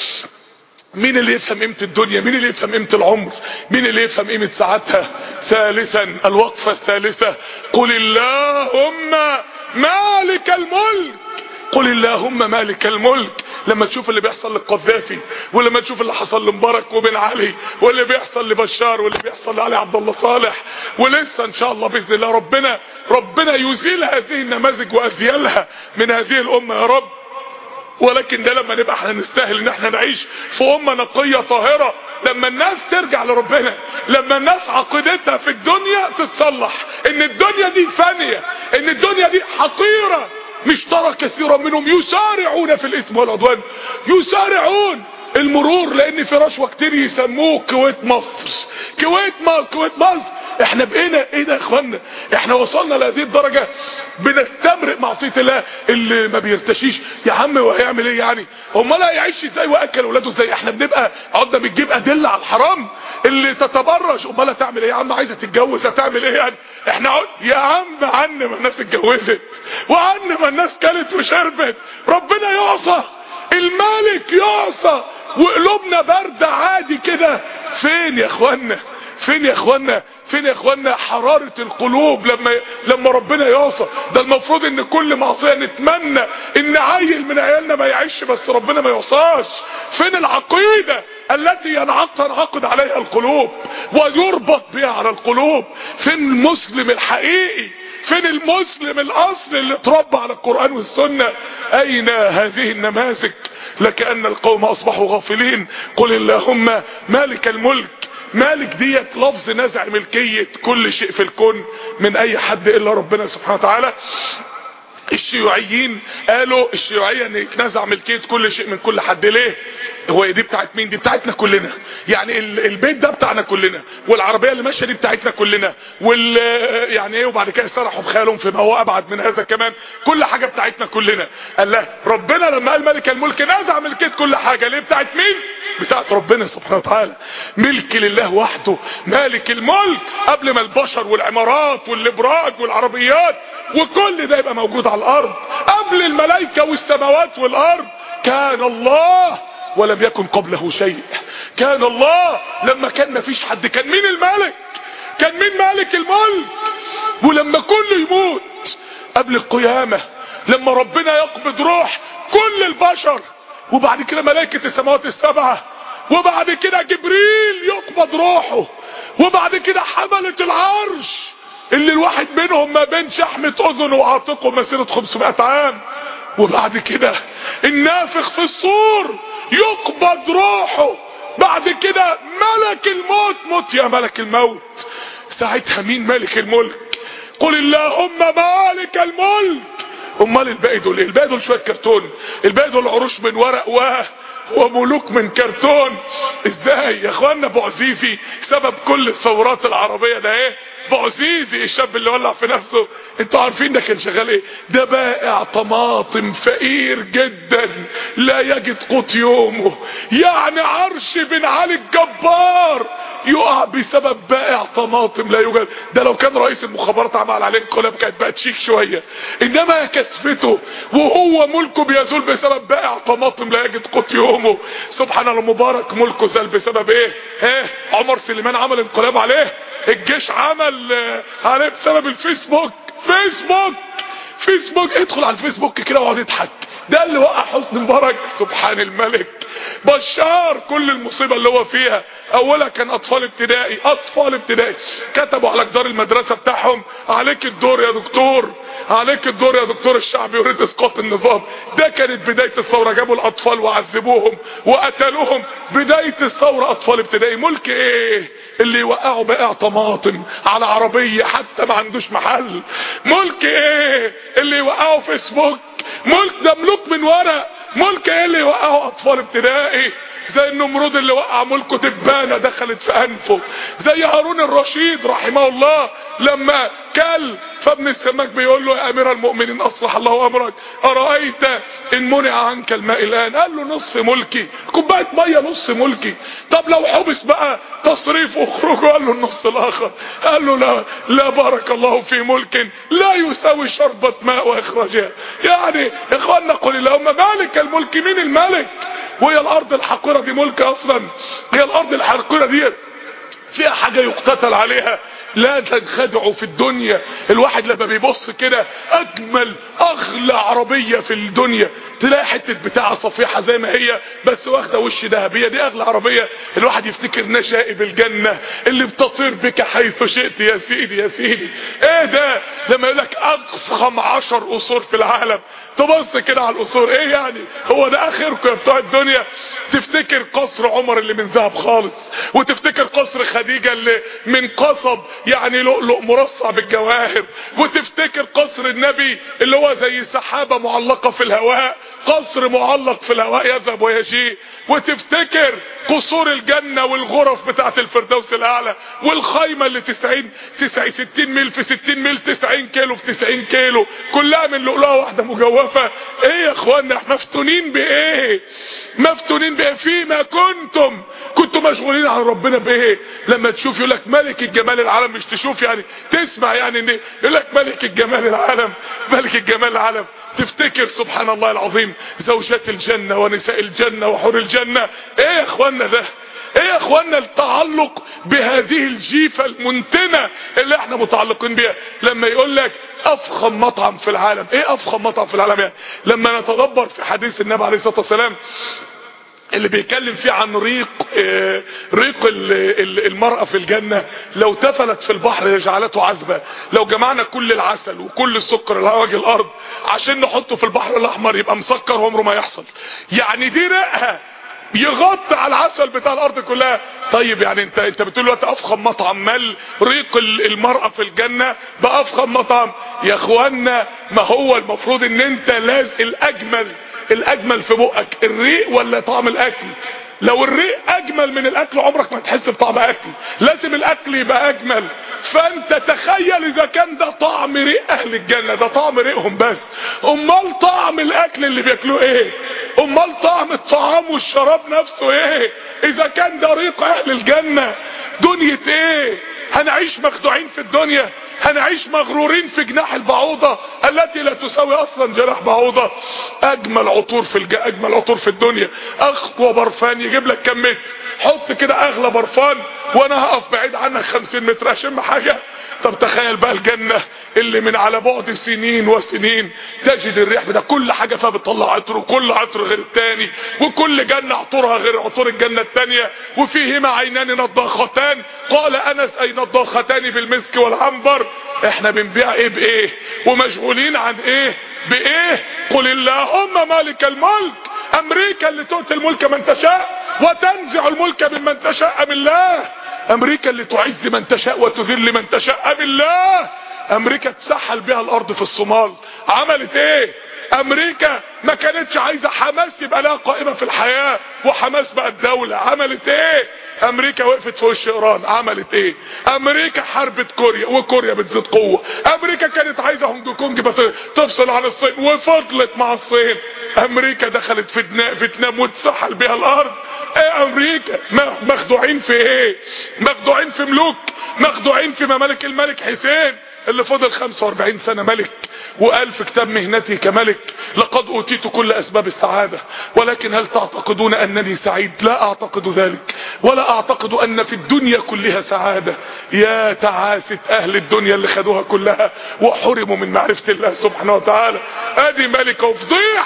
مين اللي يفهم قيمة الدنيا مين اللي يفهم قيمة العمر مين اللي يفهم قيمة ساعتها ثالثا الوقفة الثالثة قل اللهم مالك الملك قل اللهم مالك الملك لما تشوف اللي بيحصل للقذافي ولما تشوف اللي حصل لمبارك وبن علي واللي بيحصل لبشار واللي بيحصل لعلي عبد الله صالح ولسه ان شاء الله باذن الله ربنا ربنا يزيل هذه النماذج واذيالها من هذه الامه يا رب ولكن ده لما نبقى احنا نستاهل ان احنا نعيش في امه نقيه طاهره لما الناس ترجع لربنا لما الناس عقيدتها في الدنيا تتصلح ان الدنيا دي فانيه ان الدنيا دي حقيره مش ترى كثيرا منهم يسارعون في الاثم والعدوان يسارعون المرور لان في رشوه كتير يسموه كويت مصر كويت مصر كويت مصر احنا بقينا ايه ده يا اخوانا احنا وصلنا لهذه الدرجه بنستمرق معصيه الله اللي ما بيرتشيش يا عم وهيعمل ايه يعني امال هيعيش ازاي واكل اولاده ازاي احنا بنبقى عدنا بتجيب ادله على الحرام اللي تتبرج امال هتعمل ايه يا عم عايزه تتجوز هتعمل ايه يعني احنا عد... يا عم عن ما الناس اتجوزت وعن ما الناس كلت وشربت ربنا يعصى الملك يعصى وقلوبنا باردة عادي كده فين يا اخوانا فين يا اخوانا فين يا اخوانا حرارة القلوب لما لما ربنا يعصى ده المفروض ان كل معصية نتمنى ان عيل من عيالنا ما يعيش بس ربنا ما يعصاش فين العقيدة التي ينعقد تنعقد عليها القلوب ويربط بها على القلوب فين المسلم الحقيقي فين المسلم الاصل اللي اتربى على القرآن والسنة اين هذه النماذج لكأن القوم اصبحوا غافلين قل اللهم مالك الملك مالك ديت لفظ نزع ملكية كل شيء في الكون من اي حد الا ربنا سبحانه وتعالى الشيوعيين قالوا الشيوعية ان يتنازع ملكية كل شيء من كل حد ليه هو دي بتاعت مين دي بتاعتنا كلنا يعني البيت ده بتاعنا كلنا والعربية اللي ماشية دي بتاعتنا كلنا وال يعني ايه وبعد كده سرحوا بخيالهم فيما هو ابعد من هذا كمان كل حاجة بتاعتنا كلنا قال لا ربنا لما قال ملك الملك نزع ملكية كل حاجة ليه بتاعت مين بتاعت ربنا سبحانه وتعالى ملك لله وحده مالك الملك قبل ما البشر والعمارات والابراج والعربيات وكل ده يبقى موجود على الارض قبل الملائكة والسماوات والارض كان الله ولم يكن قبله شيء كان الله لما كان مفيش حد كان مين الملك كان مين مالك الملك ولما كله يموت قبل القيامة لما ربنا يقبض روح كل البشر وبعد كده ملائكة السماوات السبعة وبعد كده جبريل يقبض روحه وبعد كده حملة العرش اللي الواحد منهم ما بين شحمة اذنه وعاتقه مسيرة 500 عام وبعد كده النافخ في الصور يقبض روحه بعد كده ملك الموت موت يا ملك الموت ساعتها مين ملك الملك قل اللهم مالك الملك امال الباقي دول ايه الباقي دول شويه كرتون الباقي دول عروش من ورق و وملوك من كرتون ازاي يا اخوانا بعزيزي سبب كل الثورات العربيه ده ايه بعزيزي الشاب اللي ولع في نفسه انتوا عارفين ده كان شغال ايه ده بائع طماطم فقير جدا لا يجد قوت يومه يعني عرش بن علي الجبار يقع بسبب بائع طماطم لا يوجد ده لو كان رئيس المخابرات عمل عليه انقلاب كانت بقت شيك شويه انما كسفته وهو ملكه بيزول بسبب بائع طماطم لا يجد قوت يومه سبحان الله مبارك ملكه زال بسبب ايه ها عمر سليمان عمل انقلاب عليه الجيش عمل عليه بسبب الفيسبوك فيسبوك فيسبوك ادخل على الفيسبوك كده واقعد اضحك ده اللي وقع حسني مبارك سبحان الملك بشار كل المصيبة اللي هو فيها اولها كان اطفال ابتدائي اطفال ابتدائي كتبوا على جدار المدرسة بتاعهم عليك الدور يا دكتور عليك الدور يا دكتور الشعب يريد اسقاط النظام ده كانت بداية الثورة جابوا الاطفال وعذبوهم وقتلوهم بداية الثورة اطفال ابتدائي ملك ايه اللي يوقعوا بائع طماطم على عربية حتى ما عندوش محل ملك ايه اللي يوقعوا فيسبوك ملك ده ملوك من ورق ملك ايه اللي يوقعوا اطفال ابتدائي زي النمرود اللي وقع ملكه تبانة دخلت في انفه زي هارون الرشيد رحمه الله لما كل فابن السماك بيقول له يا امير المؤمنين اصلح الله امرك ارايت ان منع عنك الماء الان قال له نصف ملكي كوبايه ميه نص ملكي طب لو حبس بقى تصريف اخرجه قال له النص الاخر قال له لا لا بارك الله في ملك لا يساوي شربة ماء واخراجها يعني اخواننا قل اللهم مالك الملك مين الملك وهي الارض الحقيره دي ملك اصلا هي الارض الحقيره دي فيها حاجة يقتتل عليها لا تنخدعوا في الدنيا الواحد لما بيبص كده اجمل اغلى عربية في الدنيا تلاقي حتة بتاعة صفيحة زي ما هي بس واخدة وش ذهبية دي اغلى عربية الواحد يفتكر نشائب الجنة اللي بتطير بك حيث شئت يا سيدي يا سيدي ايه ده لما يقول لك اضخم عشر قصور في العالم تبص كده على القصور ايه يعني هو ده اخركم يا بتوع الدنيا تفتكر قصر عمر اللي من ذهب خالص وتفتكر قصر خديجة اللي من قصب يعني لؤلؤ مرصع بالجواهر وتفتكر قصر النبي اللي هو زي سحابة معلقة في الهواء قصر معلق في الهواء يذهب ويجيء وتفتكر قصور الجنة والغرف بتاعت الفردوس الاعلى والخيمة اللي 90 90 60 ميل في 60 ميل 90 كيلو في 90 كيلو كلها من لؤلؤة واحدة مجوفة ايه يا اخوانا احنا مفتونين بايه مفتونين بايه فيما كنتم كنتم مشغولين عن ربنا بايه لما تشوف يقول لك ملك الجمال العالم مش تشوف يعني تسمع يعني ان يقول لك ملك الجمال العالم ملك الجمال العالم تفتكر سبحان الله العظيم زوجات الجنة ونساء الجنة وحور الجنة ايه يا اخوانا ده ايه يا اخوانا التعلق بهذه الجيفة المنتنة اللي احنا متعلقين بيها لما يقول لك افخم مطعم في العالم ايه افخم مطعم في العالم يعني لما نتدبر في حديث النبي عليه الصلاة والسلام اللي بيتكلم فيه عن ريق آه ريق المرأة في الجنة لو تفلت في البحر لجعلته عذبة لو جمعنا كل العسل وكل السكر اللي على وجه الارض عشان نحطه في البحر الاحمر يبقى مسكر وعمره ما يحصل يعني دي رقها يغطي على العسل بتاع الارض كلها طيب يعني انت انت بتقول دلوقتي افخم مطعم مال ريق المرأة في الجنة بافخم مطعم يا اخوانا ما هو المفروض ان انت لازم الاجمل الاجمل في بقك الريق ولا طعم الاكل لو الريق اجمل من الاكل عمرك ما تحس بطعم اكل لازم الاكل يبقى اجمل فانت تخيل اذا كان ده طعم ريق اهل الجنة ده طعم ريقهم بس امال طعم الاكل اللي بياكلوه ايه امال طعم الطعام والشراب نفسه ايه اذا كان ده ريق اهل الجنة دنيا ايه هنعيش مخدوعين في الدنيا هنعيش مغرورين في جناح البعوضة التي لا تساوي اصلا جناح بعوضة اجمل عطور في الج... اجمل عطور في الدنيا اقوى برفان يجيب لك كم متر حط كده اغلى برفان وانا هقف بعيد عنك 50 متر اشم حاجة طب تخيل بقى الجنة اللي من على بعد سنين وسنين تجد الريح بتاع كل حاجة فيها بتطلع عطر وكل عطر غير التاني وكل جنة عطورها غير عطور الجنة التانية وفيهما عينان نضاختان قال انس اي نضاختان بالمسك والعنبر احنا بنبيع ايه بايه ومشغولين عن ايه بايه قل اللهم مالك الملك امريكا اللي تؤتي الملك من تشاء وتنزع الملك ممن تشاء بالله امريكا اللي تعز من تشاء وتذل من تشاء بالله امريكا تسحل بها الارض في الصومال عملت ايه امريكا ما كانتش عايزه حماس يبقى لها قائمه في الحياه وحماس بقت دوله عملت ايه امريكا وقفت في وش ايران عملت ايه امريكا حاربت كوريا وكوريا بتزيد قوه امريكا كانت عايزه هونج كونج تفصل عن الصين وفضلت مع الصين امريكا دخلت في فيتنام وتسحل بها الارض ايه امريكا مخدوعين في ايه مخدوعين في ملوك مخدوعين في ممالك الملك حسين اللي فضل 45 سنة ملك وقال في كتاب مهنتي كملك لقد اوتيت كل اسباب السعادة ولكن هل تعتقدون انني سعيد لا اعتقد ذلك ولا اعتقد ان في الدنيا كلها سعادة يا تعاسة اهل الدنيا اللي خدوها كلها وحرموا من معرفة الله سبحانه وتعالى ادي ملكة وفضيحة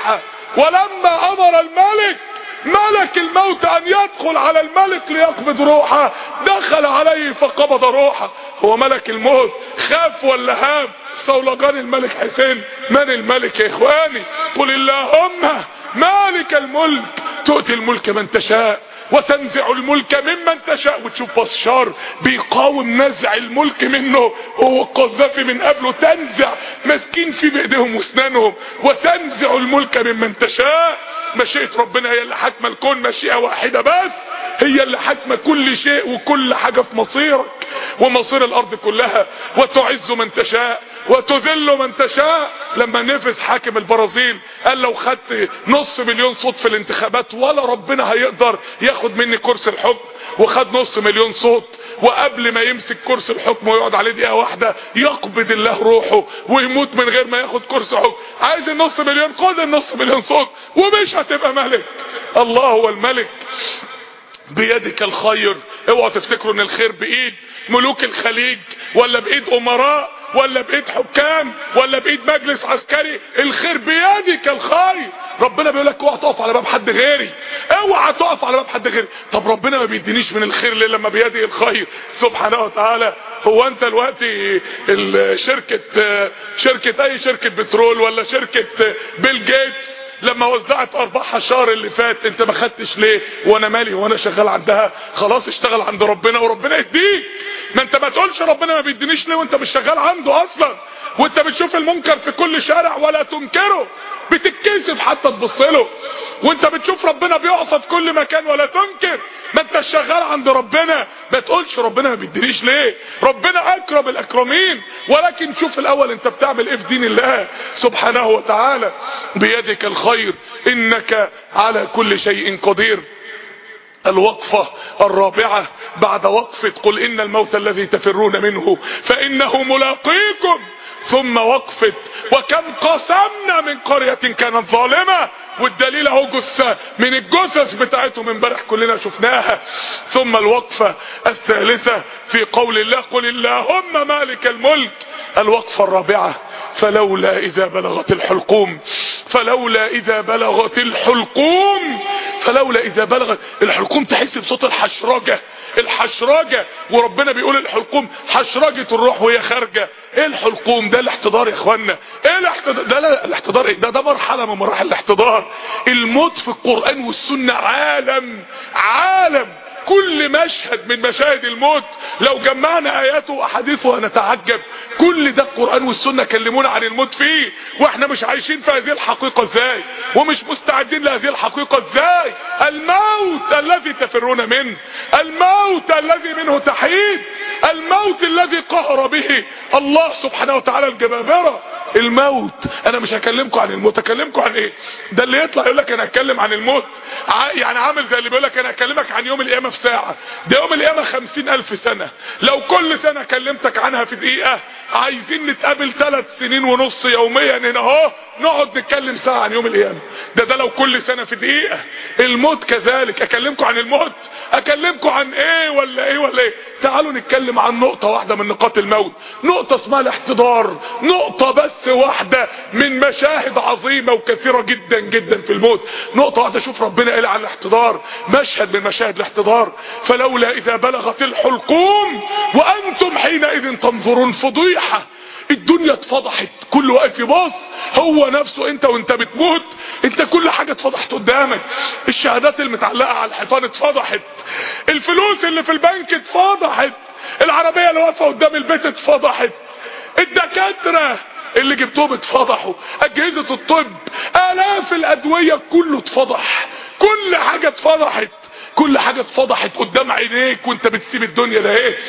ولما امر الملك ملك الموت ان يدخل على الملك ليقبض روحه دخل عليه فقبض روحه هو ملك الموت خاف ولا هاب صولجان الملك حسين من الملك يا اخواني قل اللهم مالك الملك تؤتي الملك من تشاء وتنزع الملك ممن تشاء وتشوف بشار بيقاوم نزع الملك منه هو القذافي من قبله تنزع ماسكين فيه بايديهم واسنانهم وتنزع الملك ممن تشاء مشيئة ربنا هي اللي حاكمة الكون مشيئة واحدة بس هي اللي حاكمة كل شيء وكل حاجة في مصيرك ومصير الارض كلها وتعز من تشاء وتذل من تشاء لما نفس حاكم البرازيل قال لو خدت نص مليون صوت في الانتخابات ولا ربنا هيقدر ياخد مني كرسي الحكم وخد نص مليون صوت وقبل ما يمسك كرسي الحكم ويقعد عليه دقيقه واحده يقبض الله روحه ويموت من غير ما ياخد كرسي حكم عايز النص مليون خد النص مليون صوت ومش هتبقى ملك الله هو الملك بيدك الخير اوعوا تفتكروا ان الخير بايد ملوك الخليج ولا بايد امراء ولا بايد حكام ولا بايد مجلس عسكري الخير بيدك الخير ربنا بيقول لك اوعى تقف على باب حد غيري اوعى تقف على باب حد غيري طب ربنا ما بيدينيش من الخير ليه لما بيدي الخير سبحانه وتعالى هو انت دلوقتي شركه شركه اي شركه بترول ولا شركه بيل جيتس لما وزعت ارباحها الشهر اللي فات انت ما خدتش ليه وانا مالي وانا شغال عندها خلاص اشتغل عند ربنا وربنا يديك ما انت ما تقولش ربنا ما بيدينيش ليه وانت مش شغال عنده اصلا وانت بتشوف المنكر في كل شارع ولا تنكره بتتكسف حتى تبص له وانت بتشوف ربنا بيقصد في كل مكان ولا تنكر ما انت شغال عند ربنا ما تقولش ربنا ما بيدينيش ليه ربنا اكرم الاكرمين ولكن شوف الاول انت بتعمل ايه في دين الله سبحانه وتعالى بيدك الخير انك على كل شيء قدير الوقفة الرابعة بعد وقفة قل إن الموت الذي تفرون منه فإنه ملاقيكم ثم وقفة وكم قسمنا من قرية كانت ظالمة والدليل اهو جثة من الجثث بتاعتهم امبارح كلنا شفناها ثم الوقفة الثالثة في قول الله قل اللهم مالك الملك الوقفة الرابعة فلولا إذا بلغت الحلقوم فلولا إذا بلغت الحلقوم فلولا إذا بلغت الحلقوم تحس بصوت الحشرجة الحشرجة وربنا بيقول الحلقوم حشرجة الروح وهي خارجة ايه الحلقوم ده الاحتضار يا اخوانا ايه الاحتضار ده لا الاحتضار ايه ده ده مرحلة من مراحل الاحتضار الموت في القرآن والسنة عالم عالم كل مشهد من مشاهد الموت لو جمعنا اياته واحاديثه هنتعجب كل ده القران والسنه كلمونا عن الموت فيه واحنا مش عايشين في هذه الحقيقه ازاي ومش مستعدين لهذه الحقيقه ازاي الموت الذي تفرون منه الموت الذي منه تحيد الموت الذي قهر به الله سبحانه وتعالى الجبابره الموت انا مش هكلمكم عن الموت هكلمكم عن ايه ده اللي يطلع يقول لك انا هتكلم عن الموت يعني عامل زي اللي بيقول لك انا هكلمك عن يوم القيامه في ساعه ده يوم القيامه خمسين الف سنه لو كل سنه كلمتك عنها في دقيقه عايزين نتقابل ثلاث سنين ونص يوميا هنا اهو نقعد نتكلم ساعه عن يوم القيامه ده ده لو كل سنه في دقيقه الموت كذلك اكلمكم عن الموت اكلمكم عن ايه ولا ايه ولا ايه تعالوا نتكلم عن نقطه واحده من نقاط الموت نقطه اسمها الاحتضار نقطه بس واحده من مشاهد عظيمه وكثيره جدا جدا في الموت نقطه واحده شوف ربنا قال عن الاحتضار مشهد من مشاهد الاحتضار فلولا اذا بلغت الحلقوم وانتم حينئذ تنظرون فضيحه الدنيا اتفضحت كل واقف يبص هو نفسه انت وانت بتموت انت كل حاجه اتفضحت قدامك الشهادات المتعلقه على الحيطان اتفضحت الفلوس اللي في البنك اتفضحت العربيه اللي واقفه قدام البيت اتفضحت الدكاتره اللي جبتهم اتفضحوا اجهزه الطب الاف الادويه كله اتفضح كل حاجه اتفضحت كل حاجه اتفضحت قدام عينيك وانت بتسيب الدنيا ده ايه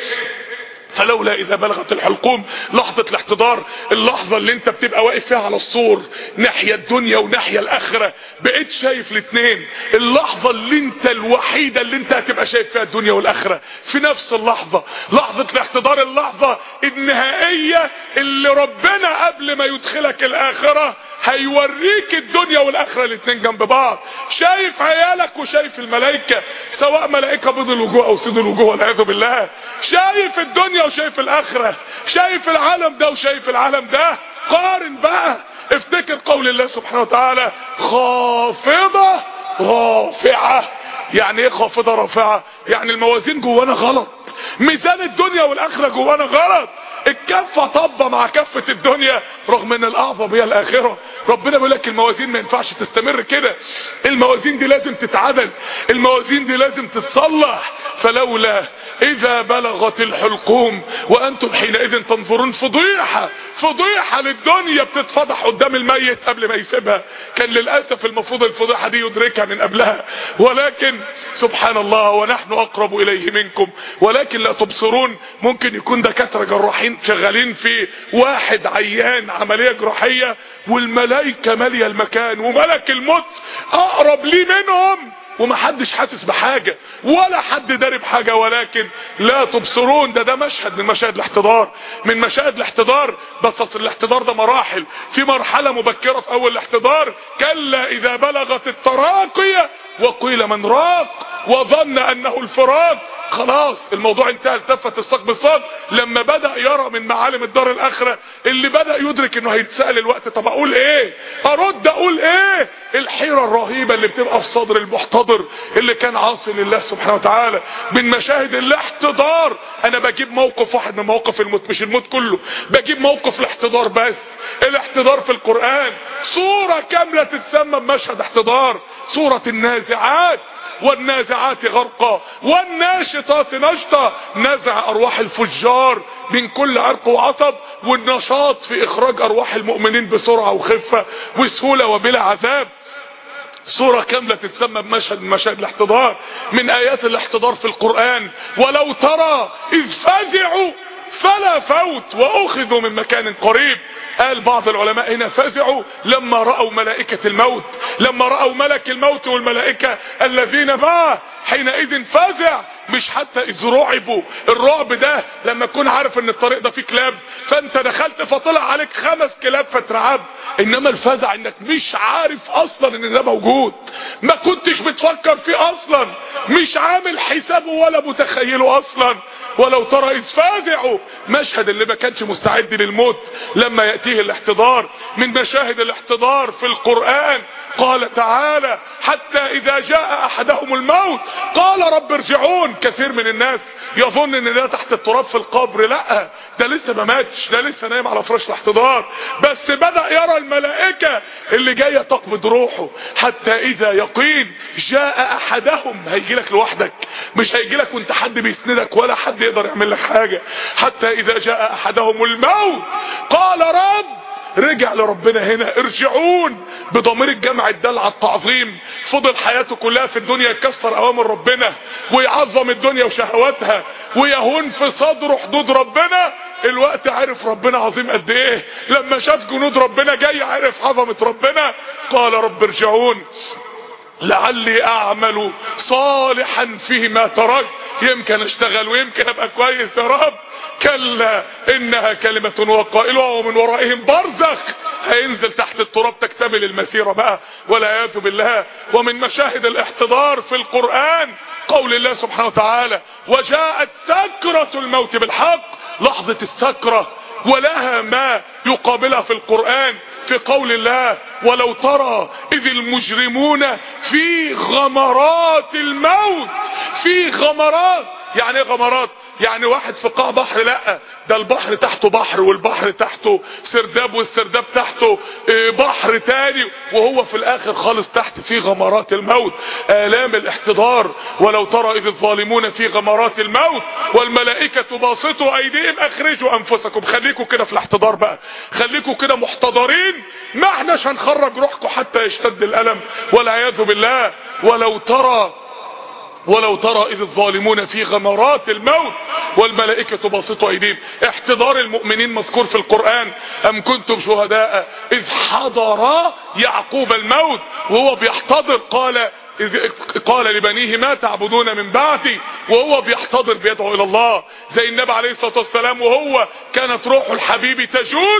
فلولا اذا بلغت الحلقوم لحظة الاحتضار اللحظة اللي انت بتبقى واقف فيها على السور ناحية الدنيا وناحية الاخرة بقيت شايف الاتنين اللحظة اللي انت الوحيدة اللي انت هتبقى شايف فيها الدنيا والاخرة في نفس اللحظة لحظة الاحتضار اللحظة النهائية اللي ربنا قبل ما يدخلك الاخرة هيوريك الدنيا والاخره الاتنين جنب بعض شايف عيالك وشايف الملائكه سواء ملائكه بيض الوجوه او سود الوجوه والعياذ بالله شايف الدنيا وشايف الاخرة شايف العالم ده وشايف العالم ده قارن بقى افتكر قول الله سبحانه وتعالى خافضة رافعة يعني ايه خافضة رافعة يعني الموازين جوانا غلط ميزان الدنيا والاخرة جوانا غلط الكفة طبة مع كفة الدنيا رغم ان الاعظم هي الاخرة ربنا بيقول لك الموازين ما ينفعش تستمر كده الموازين دي لازم تتعدل الموازين دي لازم تتصلح فلولا اذا بلغت الحلقوم وانتم حينئذ تنظرون فضيحة فضيحة للدنيا بتتفضح قدام الميت قبل ما يسيبها كان للأسف المفروض الفضيحة دي يدركها من قبلها ولكن سبحان الله ونحن اقرب اليه منكم ولكن لا تبصرون ممكن يكون دكاترة جراحين شغالين في واحد عيان عملية جراحية والملائكة مالية المكان وملك الموت اقرب ليه منهم ومحدش حاسس بحاجة ولا حد داري بحاجة ولكن لا تبصرون ده ده مشهد من مشاهد الاحتضار من مشاهد الاحتضار بس اصل الاحتضار ده مراحل في مرحلة مبكرة في اول الاحتضار كلا اذا بلغت التراقية وقيل من راق وظن انه الفراق خلاص الموضوع انتهى التفت الساق بالساق لما بدأ يرى من معالم الدار الاخرة اللي بدأ يدرك انه هيتسأل الوقت طب اقول ايه ارد اقول ايه الحيرة الرهيبة اللي بتبقى في صدر المحتضر اللي كان عاصي لله سبحانه وتعالى من مشاهد الاحتضار انا بجيب موقف واحد من مواقف الموت مش الموت كله بجيب موقف الاحتضار بس الاحتضار في القرآن صورة كاملة تتسمى بمشهد احتضار صورة النازعات والنازعات غرقا والناشطات نشطا نزع ارواح الفجار من كل عرق وعصب والنشاط في اخراج ارواح المؤمنين بسرعة وخفة وسهولة وبلا عذاب صورة كاملة تتسمى بمشهد من مشاهد الاحتضار من ايات الاحتضار في القرآن ولو ترى اذ فزعوا فلا فوت واخذوا من مكان قريب قال بعض العلماء هنا فزعوا لما رأوا ملائكة الموت لما رأوا ملك الموت والملائكة الذين معه حينئذ فزع مش حتى اذ رعبوا الرعب ده لما تكون عارف ان الطريق ده فيه كلاب فانت دخلت فطلع عليك خمس كلاب فترعب انما الفزع انك مش عارف اصلا ان ده موجود ما كنتش بتفكر فيه اصلا مش عامل حسابه ولا متخيله اصلا ولو ترى اذ فازعوا مشهد اللي ما كانش مستعد للموت لما يأتيه الاحتضار من مشاهد الاحتضار في القرآن قال تعالى حتى اذا جاء احدهم الموت قال رب ارجعون كثير من الناس يظن ان ده تحت التراب في القبر لا ده لسه ما ماتش ده لسه نايم على فراش الاحتضار بس بدأ يرى الملائكة اللي جاية تقبض روحه حتى اذا يقين جاء احدهم هيجي لك لوحدك مش هيجي لك وانت حد بيسندك ولا حد يقدر يعمل لك حاجة حتى اذا جاء احدهم الموت قال رب رجع لربنا هنا ارجعون بضمير الجمع الدال على التعظيم فضل حياته كلها في الدنيا يكسر اوامر ربنا ويعظم الدنيا وشهواتها ويهون في صدره حدود ربنا الوقت عرف ربنا عظيم قد ايه لما شاف جنود ربنا جاي عرف عظمة ربنا قال رب ارجعون لعلي اعمل صالحا فيما ترك يمكن اشتغل ويمكن ابقى كويس يا رب كلا انها كلمة وقائلها ومن ورائهم برزخ هينزل تحت التراب تكتمل المسيرة بقى والعياذ بالله ومن مشاهد الاحتضار في القرآن قول الله سبحانه وتعالى وجاءت سكرة الموت بالحق لحظة السكرة ولها ما يقابلها في القرآن في قول الله ولو ترى اذ المجرمون في غمرات الموت في غمرات يعني ايه غمرات يعني واحد في قاع بحر لا ده البحر تحته بحر والبحر تحته سرداب والسرداب تحته بحر تاني وهو في الاخر خالص تحت في غمرات الموت الام الاحتضار ولو ترى اذ الظالمون في غمرات الموت والملائكة باسطوا ايديهم اخرجوا انفسكم خليكم كده في الاحتضار بقى خليكم كده محتضرين ما احناش هنخرج روحكم حتى يشتد الالم والعياذ بالله ولو ترى ولو ترى اذ الظالمون في غمرات الموت والملائكة باسطوا ايديهم احتضار المؤمنين مذكور في القرآن ام كنتم شهداء اذ حضر يعقوب الموت وهو بيحتضر قال إذ قال لبنيه ما تعبدون من بعدي وهو بيحتضر بيدعو الى الله زي النبي عليه الصلاة والسلام وهو كانت روح الحبيب تجود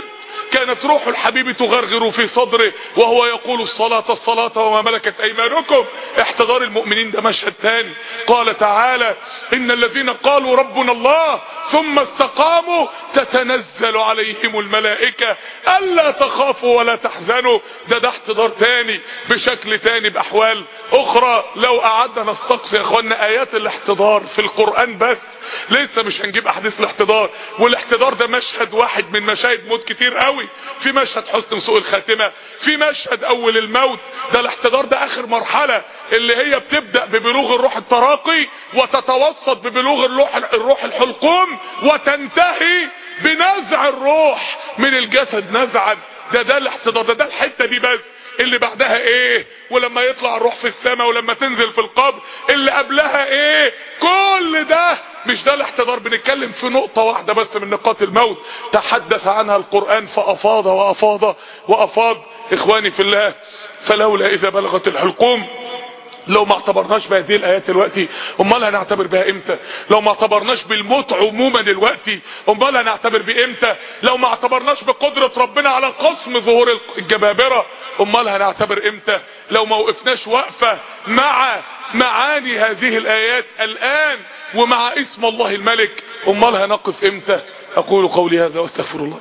كانت روح الحبيب تغرغر في صدره وهو يقول الصلاة الصلاة وما ملكت ايمانكم احتضار المؤمنين ده مشهد تاني قال تعالى ان الذين قالوا ربنا الله ثم استقاموا تتنزل عليهم الملائكة الا تخافوا ولا تحزنوا ده ده احتضار تاني بشكل تاني باحوال اخرى لو قعدنا نستقصي يا اخوانا ايات الاحتضار في القرآن بس لسه مش هنجيب احاديث الاحتضار والاحتضار ده مشهد واحد من مشاهد موت كتير قوي في مشهد حسن سوء الخاتمة في مشهد اول الموت ده الاحتضار ده اخر مرحلة اللي هي بتبدأ ببلوغ الروح التراقي وتتوسط ببلوغ الروح الروح الحلقوم وتنتهي بنزع الروح من الجسد نزعا ده ده الاحتضار ده ده الحتة دي بس اللي بعدها ايه ولما يطلع الروح في السماء ولما تنزل في القبر اللي قبلها ايه كل ده مش ده الاحتضار بنتكلم في نقطة واحدة بس من نقاط الموت تحدث عنها القرآن فأفاض وأفاض وأفاض إخواني في الله فلولا إذا بلغت الحلقوم لو ما اعتبرناش بهذه الايات دلوقتي امال هنعتبر بها امتى لو ما اعتبرناش بالموت عموما دلوقتي امال هنعتبر بامتى لو ما اعتبرناش بقدرة ربنا على قسم ظهور الجبابرة امال هنعتبر امتى لو ما وقفناش وقفة مع معاني هذه الايات الان ومع اسم الله الملك امال هنقف امتى اقول قولي هذا واستغفر الله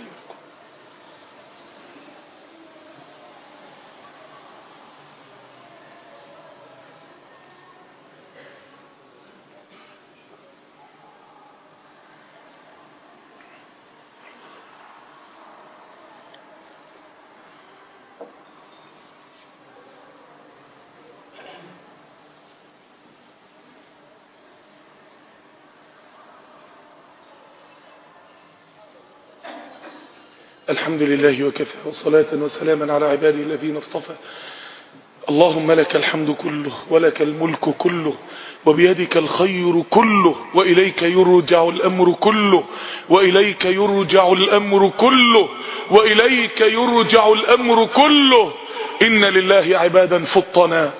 الحمد لله وكفى وصلاة وسلاما على عباده الذين اصطفى اللهم لك الحمد كله ولك الملك كله وبيدك الخير كله وإليك يرجع الأمر كله وإليك يرجع الأمر كله وإليك يرجع الأمر كله إن لله عبادا فطنا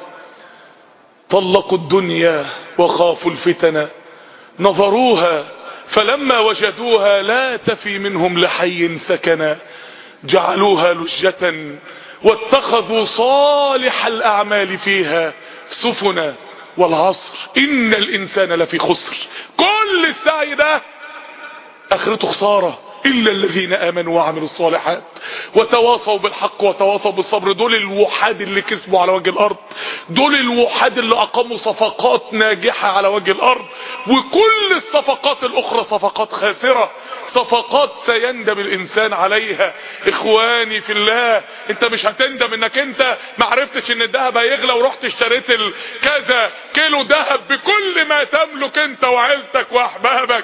طلقوا الدنيا وخافوا الفتن نظروها فلما وجدوها لا تفي منهم لحي سكنا جعلوها لجة واتخذوا صالح الأعمال فيها سفنا والعصر إن الإنسان لفي خسر كل السعي ده آخرته خسارة إلا الذين آمنوا وعملوا الصالحات وتواصوا بالحق وتواصوا بالصبر دول الوحاد اللي كسبوا على وجه الأرض دول الوحاد اللي أقاموا صفقات ناجحة على وجه الأرض وكل الصفقات الأخرى صفقات خاسرة صفقات سيندم الإنسان عليها إخواني في الله أنت مش هتندم إنك أنت معرفتش إن الذهب هيغلى ورحت اشتريت كذا كيلو ذهب بكل ما تملك أنت وعيلتك وأحبابك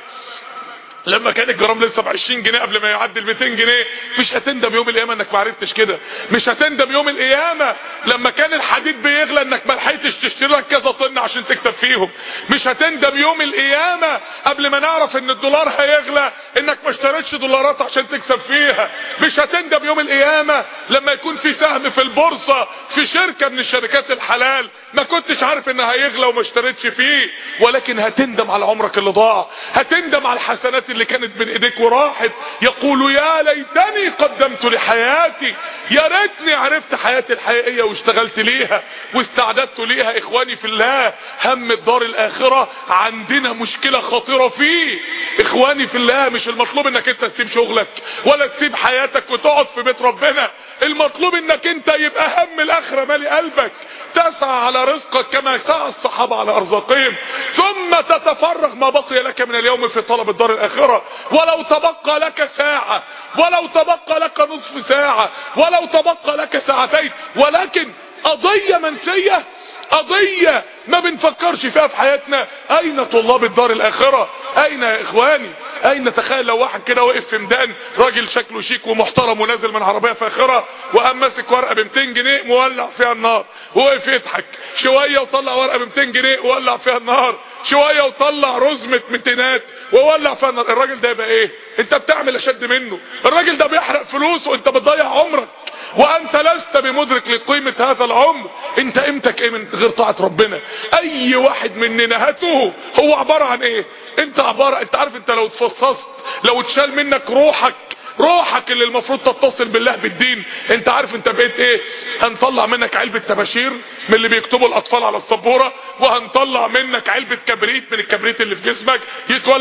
لما كان الجرام لسه ب 20 جنيه قبل ما يعدي ال 200 جنيه مش هتندم يوم القيامه انك ما عرفتش كده مش هتندم يوم القيامه لما كان الحديد بيغلى انك ما لحقتش تشتري لك كذا طن عشان تكسب فيهم مش هتندم يوم القيامه قبل ما نعرف ان الدولار هيغلى انك ما اشتريتش دولارات عشان تكسب فيها مش هتندم يوم القيامه لما يكون في سهم في البورصه في شركه من الشركات الحلال ما كنتش عارف انها هيغلى وما اشتريتش فيه ولكن هتندم على عمرك اللي ضاع هتندم على الحسنات اللي كانت بين ايديك وراحت يقول يا ليتني قدمت لحياتي يا ريتني عرفت حياتي الحقيقيه واشتغلت ليها واستعددت ليها اخواني في الله هم الدار الاخره عندنا مشكله خطيره فيه اخواني في الله مش المطلوب انك انت تسيب شغلك ولا تسيب حياتك وتقعد في بيت ربنا المطلوب انك انت يبقى هم الاخره مالي قلبك تسعى على رزقك كما سعى الصحابه على ارزاقهم ثم تتفرغ ما بقي لك من اليوم في طلب الدار الاخره ولو تبقى لك ساعة ولو تبقى لك نصف ساعة ولو تبقى لك ساعتين ولكن قضية منسية قضية ما بنفكرش فيها في حياتنا اين طلاب الدار الاخرة اين يا اخواني اين تخيل لو واحد كده وقف في ميدان راجل شكله شيك ومحترم ونازل من عربية فاخرة وقام ماسك ورقة ب 200 جنيه مولع فيها النار ووقف يضحك شوية وطلع ورقة ب 200 جنيه وولع فيها النار شوية وطلع رزمة متينات وولع فيها النار الراجل ده يبقى ايه انت بتعمل اشد منه الراجل ده بيحرق فلوس وانت بتضيع عمرك وانت لست بمدرك لقيمة هذا العمر انت قيمتك ايه من غير طاعة ربنا اي واحد مننا هاته هو عبارة عن ايه انت عبارة انت عارف انت لو اتفصصت لو اتشال منك روحك روحك اللي المفروض تتصل بالله بالدين انت عارف انت بقيت ايه هنطلع منك علبة تباشير من اللي بيكتبوا الاطفال على السبورة وهنطلع منك علبة كبريت من الكبريت اللي في جسمك يتولى